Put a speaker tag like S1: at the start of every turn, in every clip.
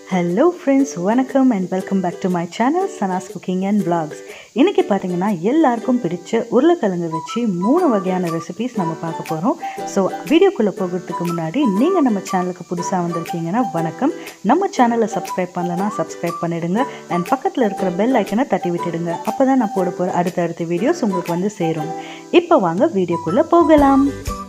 S1: hello friends வணக்கம் and welcome back to my channel Sana's cooking and vlogs இன்றைக்கி பார்த்தீங்கன்னா எல்லாருக்கும் பிடிச்ச உருளைக்கிழங்கு வச்சு மூணு வகையான ரெசிபீஸ் நம்ம பார்க்க போகிறோம் ஸோ வீடியோக்குள்ளே போகிறதுக்கு முன்னாடி நீங்கள் நம்ம சேனலுக்கு புதுசாக வந்திருக்கீங்கன்னா வணக்கம் நம்ம சேனலை சப்ஸ்கிரைப் பண்ணலன்னா சப்ஸ்கிரைப் பண்ணிடுங்க அண்ட் பக்கத்தில் இருக்கிற பெல் ஐக்கனை தட்டி விட்டுடுங்க அப்போ தான் நான் போட போகிற அடுத்தடுத்த வீடியோஸ் உங்களுக்கு வந்து சேரும் இப்போ வாங்க வீடியோக்குள்ளே போகலாம்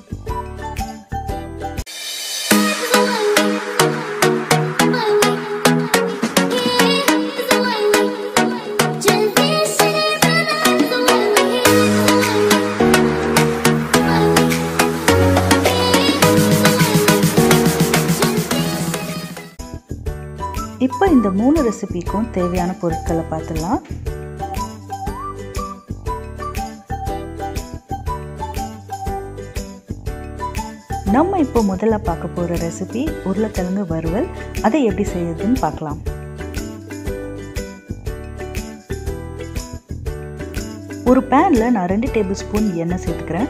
S1: இப்போ இந்த மூணு ரெசிபிக்கும் தேவையான பொருட்களை பார்த்துடலாம் நம்ம இப்போ முதல்ல பார்க்க போகிற ரெசிபி உருளைக்கிழங்கு வறுவல் அதை எப்படி செய்யறதுன்னு பார்க்கலாம் ஒரு பேனில் நான் ரெண்டு டேபிள் ஸ்பூன் எண்ணெய் சேர்த்துக்கிறேன்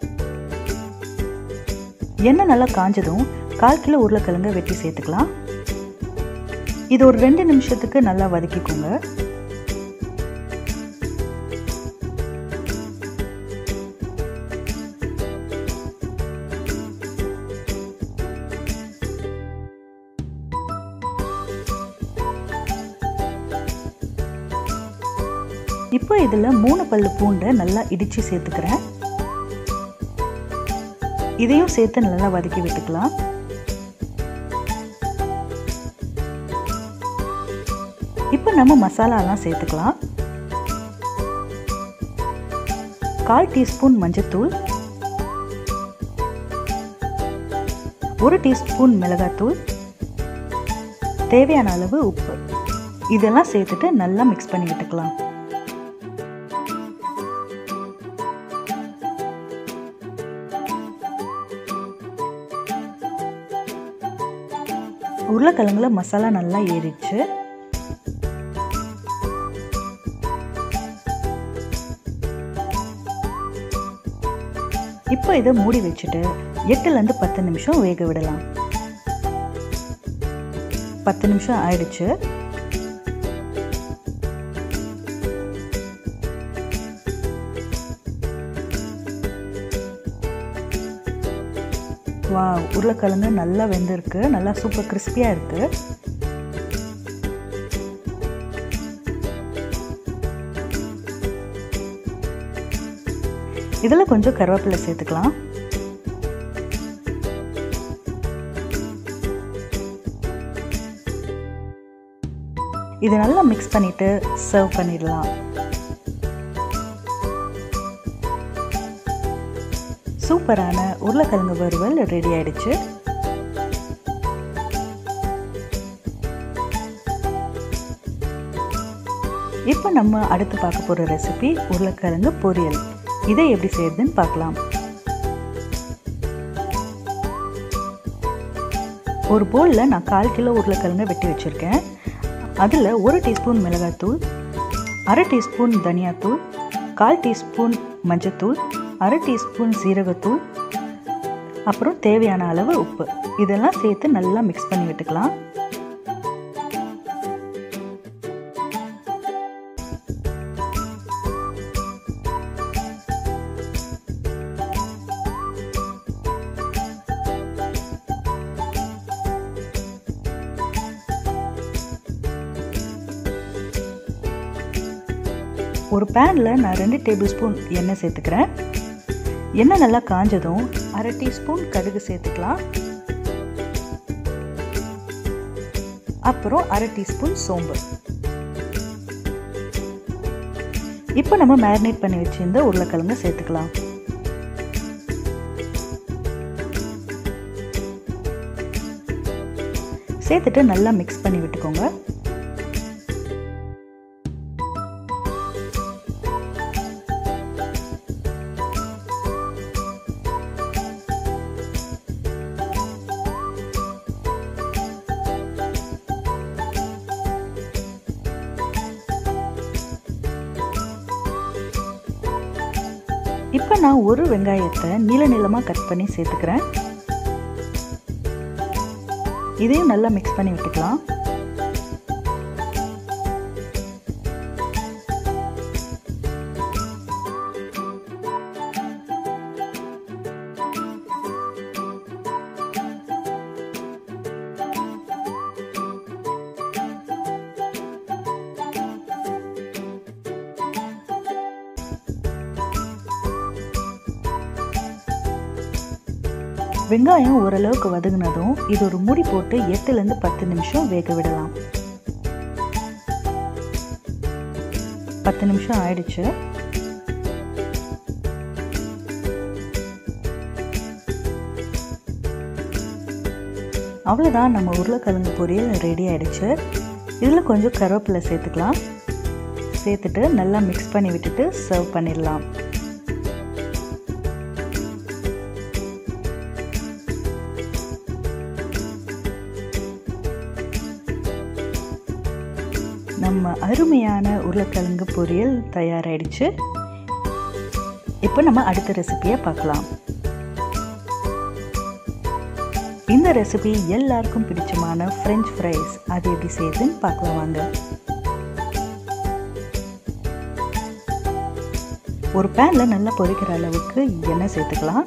S1: எண்ணெய் நல்லா காஞ்சதும் கால் கிலோ உருளைக்கிழங்க வெட்டி சேர்த்துக்கலாம் இது ஒரு ரெண்டு நிமிஷத்துக்கு நல்லா வதக்கிக்கோங்க இப்போ இதில் மூணு பல்லு பூண்டை நல்லா இடித்து சேர்த்துக்கிறேன் இதையும் சேர்த்து நல்லா வதக்கி விட்டுக்கலாம் இப்போ நம்ம மசாலாலாம் சேர்த்துக்கலாம் கால் டீஸ்பூன் மஞ்சத்தூள் ஒரு டீஸ்பூன் மிளகாத்தூள் தேவையான அளவு உப்பு இதெல்லாம் சேர்த்துட்டு நல்லா மிக்ஸ் பண்ணி விட்டுக்கலாம் உருளைக்கிழங்குல மசாலா நல்லா ஏறிடுச்சு இப்போ இதை மூடி வச்சுட்டு எட்டுலேருந்து பத்து நிமிஷம் வேக விடலாம் பத்து நிமிஷம் ஆயிடுச்சு வா உருளைக்கிழங்கு நல்லா வெந்திருக்கு நல்லா சூப்பர் கிறிஸ்பியாக இருக்குது இதில் கொஞ்சம் கருவேப்பிலை சேர்த்துக்கலாம் இது நல்லா மிக்ஸ் பண்ணிட்டு சர்வ் பண்ணிடலாம் சூப்பரான உருளைக்கிழங்கு வறுவல் ரெடி ஆயிடுச்சு இப்போ நம்ம அடுத்து பார்க்க போகிற ரெசிபி உருளைக்கிழங்கு பொரியல் இதை எப்படி செய்யறதுன்னு பார்க்கலாம் ஒரு போலில் நான் கால் கிலோ உருளைக்கிழங்கு வெட்டி வச்சுருக்கேன் அதில் ஒரு டீஸ்பூன் மிளகாத்தூள் அரை டீஸ்பூன் தனியாத்தூள் கால் டீஸ்பூன் மஞ்சத்தூள் அரை டீஸ்பூன் சீரகத்தூள் அப்புறம் தேவையான அளவு உப்பு இதெல்லாம் சேர்த்து நல்லா மிக்ஸ் பண்ணி விட்டுக்கலாம் ஒரு பேனில் நான் ரெண்டு டேபிள் ஸ்பூன் எண்ணெய் சேர்த்துக்கிறேன் எண்ணெய் நல்லா காஞ்சதும் அரை டீஸ்பூன் கடுகு சேர்த்துக்கலாம் அப்புறம் அரை டீஸ்பூன் சோம்பு இப்போ நம்ம மேரினேட் பண்ணி வச்சிருந்த உருளைக்கிழங்கு சேர்த்துக்கலாம் சேர்த்துட்டு நல்லா மிக்ஸ் பண்ணி விட்டுக்கோங்க இப்போ நான் ஒரு வெங்காயத்தை நீல நீளமாக கட் பண்ணி சேர்த்துக்கிறேன் இதையும் நல்லா மிக்ஸ் பண்ணி விட்டுக்கலாம் வெங்காயம் ஓரளவுக்கு வதங்கினதும் இது ஒரு மூடி போட்டு எட்டுலேருந்து பத்து நிமிஷம் வேக விடலாம் பத்து நிமிஷம் ஆயிடுச்சு அவ்வளோதான் நம்ம உருளைக்கிழங்கு பொரியல் ரெடி ஆயிடுச்சு இதில் கொஞ்சம் கருவேப்பிலை சேர்த்துக்கலாம் சேர்த்துட்டு நல்லா மிக்ஸ் பண்ணி விட்டுட்டு சர்வ் பண்ணிடலாம் நம்ம அருமையான உருளைக்கிழங்கு பொரியல் தயாராகிடுச்சு இப்போ நம்ம அடுத்த ரெசிபியை பார்க்கலாம் இந்த ரெசிபி எல்லாருக்கும் பிடிச்சமான ஃப்ரெஞ்ச் ஃப்ரைஸ் அது எப்படி செய்யுதுன்னு பார்க்கலாம் வாங்க ஒரு பேனில் நல்லா பொரிக்கிற அளவுக்கு எண்ணெய் சேர்த்துக்கலாம்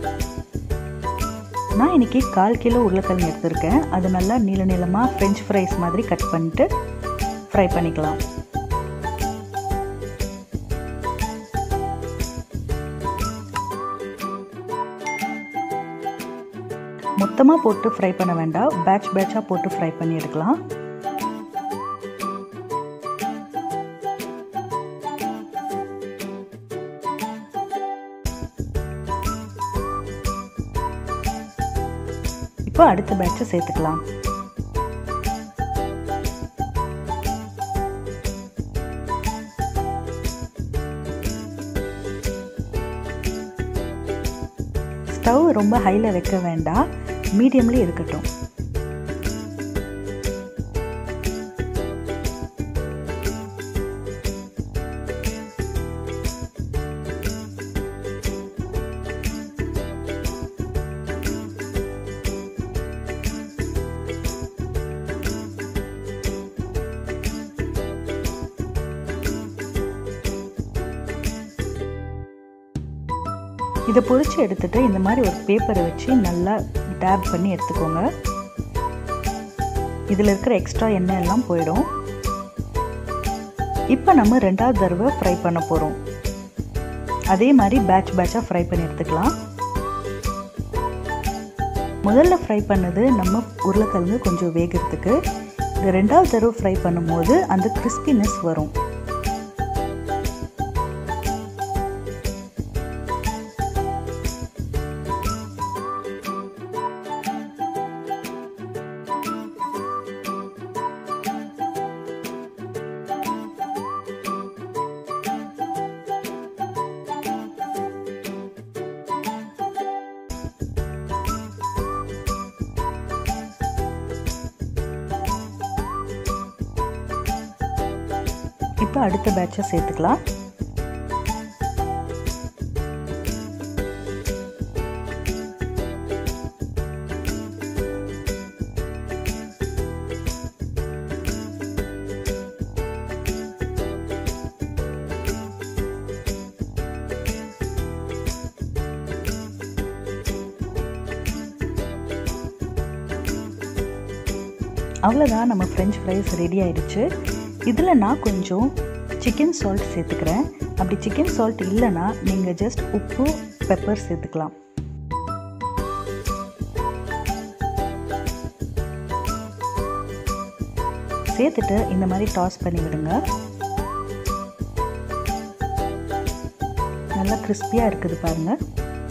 S1: நான் இன்றைக்கி கால் கிலோ உருளைக்கிழங்கு எடுத்திருக்கேன் அது நல்லா நீள நீளமாக ஃப்ரெஞ்ச் ஃப்ரைஸ் மாதிரி கட் பண்ணிட்டு ஃப்ரை பண்ணிக்கலாம் மொத்தமாக போட்டு ஃப்ரை பண்ண வேண்டாம் பேட்ச் பேட்சாக போட்டு ஃப்ரை பண்ணி எடுக்கலாம் இப்போ அடுத்த பேட்சை சேர்த்துக்கலாம் ஸ்டவ் ரொம்ப ஹையில் வைக்க வேண்டாம் மீடியம்லேயே இருக்கட்டும் இதை பொறிச்சு எடுத்துட்டு இந்த மாதிரி ஒரு பேப்பரை வச்சு நல்லா டேப் பண்ணி எடுத்துக்கோங்க இதில் இருக்கிற எக்ஸ்ட்ரா எண்ணெய் எல்லாம் போயிடும் இப்போ நம்ம ரெண்டாவது தடவை ஃப்ரை பண்ண போகிறோம் அதே மாதிரி பேட்ச் பேட்சாக ஃப்ரை பண்ணி எடுத்துக்கலாம் முதல்ல ஃப்ரை பண்ணது நம்ம உருளைக்கிழங்கு கொஞ்சம் வேகிறதுக்கு இது ரெண்டாவது தடவை ஃப்ரை பண்ணும்போது அந்த கிறிஸ்பினஸ் வரும் இப்போ அடுத்த பேட்சை சேர்த்துக்கலாம் அவ்வளோதான் நம்ம ஃப்ரெஞ்ச் ஃப்ரைஸ் ரெடி ஆயிடுச்சு இதில் நான் கொஞ்சம் சிக்கன் சால்ட் சேர்த்துக்கிறேன் அப்படி சிக்கன் சால்ட் இல்லைன்னா நீங்கள் ஜஸ்ட் உப்பு பெப்பர் சேர்த்துக்கலாம் சேர்த்துட்டு இந்த மாதிரி டாஸ் பண்ணி விடுங்க நல்லா கிறிஸ்பியாக இருக்குது பாருங்கள்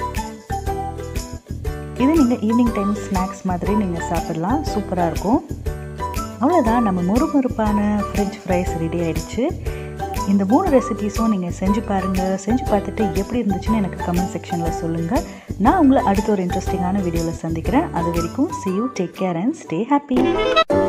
S1: இது நீங்கள் ஈவினிங் டைம் ஸ்நாக்ஸ் மாதிரி நீங்கள் சாப்பிடலாம் சூப்பராக இருக்கும் அவ்வளோதான் நம்ம மொறுமொறுப்பான ஃப்ரெஞ்ச் ஃப்ரைஸ் ரெடி ஆயிடுச்சு இந்த மூணு ரெசிபீஸும் நீங்கள் செஞ்சு பாருங்கள் செஞ்சு பார்த்துட்டு எப்படி இருந்துச்சுன்னு எனக்கு கமெண்ட் செக்ஷனில் சொல்லுங்கள் நான் உங்களை அடுத்த ஒரு இன்ட்ரெஸ்டிங்கான வீடியோவில் சந்திக்கிறேன் அது வரைக்கும் see you take care and stay happy